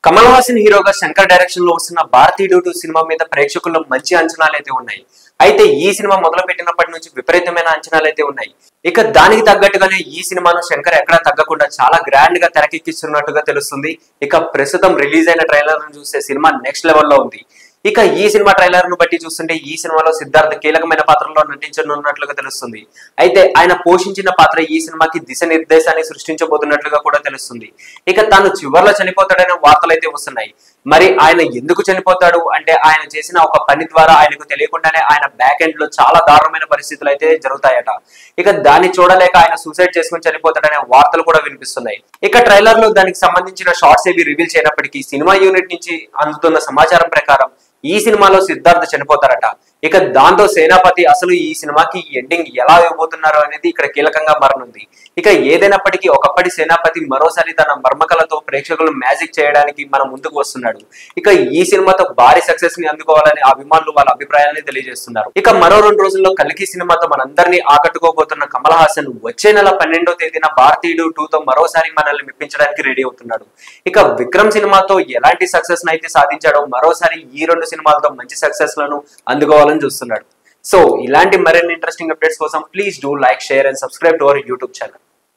కమల్ హాసన్ హీరోగా శంకర్ డైరెక్షన్ లో వస్తున్న భారతీయుడు టూ సినిమా మీద ప్రేక్షకుల్లో మంచి అంచనాలు అయితే ఉన్నాయి అయితే ఈ సినిమా మొదలు పెట్టినప్పటి నుంచి విపరీతమైన అంచనాలు అయితే ఉన్నాయి ఇక దానికి తగ్గట్టుగానే ఈ సినిమాను శంకర్ ఎక్కడా తగ్గకుండా చాలా గ్రాండ్ గా తెరకెక్కిస్తున్నట్టుగా తెలుస్తుంది ఇక ప్రస్తుతం రిలీజ్ అయిన ట్రైలర్ ను చూస్తే సినిమా నెక్స్ట్ లెవెల్లో ఉంది ఇక ఈ సినిమా ట్రైలర్ ను బట్టి చూస్తుంటే ఈ సినిమాలో సిద్ధార్థ్ కీలకమైన పాత్రలో నటించనున్నట్లుగా తెలుస్తుంది అయితే ఆయన పోషించిన పాత్ర ఈ సినిమాకి దిశ నిర్దేశాన్ని సృష్టించబోతున్నట్లుగా కూడా తెలుస్తుంది ఇక తాను చివర్లో చనిపోతాడనే వార్తలు అయితే వస్తున్నాయి మరి ఆయన ఎందుకు చనిపోతాడు అంటే ఆయన చేసిన ఒక పని ద్వారా ఆయనకు తెలియకుండానే ఆయన బ్యాక్ ఎండ్ లో చాలా దారుణమైన పరిస్థితులు అయితే జరుగుతాయట ఇక దాన్ని చూడలేక ఆయన సూసైడ్ చేసుకుని చనిపోతాడనే వార్తలు కూడా వినిపిస్తున్నాయి ఇక ట్రైలర్ లో దానికి సంబంధించిన షార్ట్స్ ఏవి రివీల్ చేయనప్పటికీ సినిమా యూనిట్ నుంచి అందుతున్న సమాచారం ప్రకారం ఈ సినిమాలో సిద్ధార్థ్ చనిపోతారట ఇక దాంతో సేనాపతి అసలు ఈ సినిమాకి ఎండింగ్ ఎలా ఇవ్వబోతున్నారు అనేది ఇక్కడ కీలకంగా మారనుంది ఇక ఏదైనప్పటికీ ఒకప్పటి సేనాపతి మరోసారి తన మర్మకలతో ప్రేక్షకులు మ్యాజిక్ చేయడానికి మన ముందుకు వస్తున్నాడు ఇక ఈ సినిమాతో భారీ సక్సెస్ ని అందుకోవాలని అభిమానులు వాళ్ళ అభిప్రాయాన్ని తెలియజేస్తున్నారు ఇక మరో రెండు రోజుల్లో కలికి సినిమాతో మనందరినీ ఆకట్టుకోబోతున్న కమల్ హాసన్ వచ్చే నెల పన్నెండో తేదీన భారతీయుడు టూ తో మరోసారి మనల్ని మెప్పించడానికి రెడీ అవుతున్నాడు ఇక విక్రమ్ సినిమాతో ఎలాంటి సక్సెస్ అయితే సాధించాడో మరోసారి ఈ రెండు సినిమాలతో మంచి సక్సెస్ లను అందుకోవాలని చూస్తున్నాడు సో ఇలాంటి మరిన్ని ఇంట్రెస్టింగ్ అప్డేట్స్ కోసం please do like share and subscribe to our YouTube channel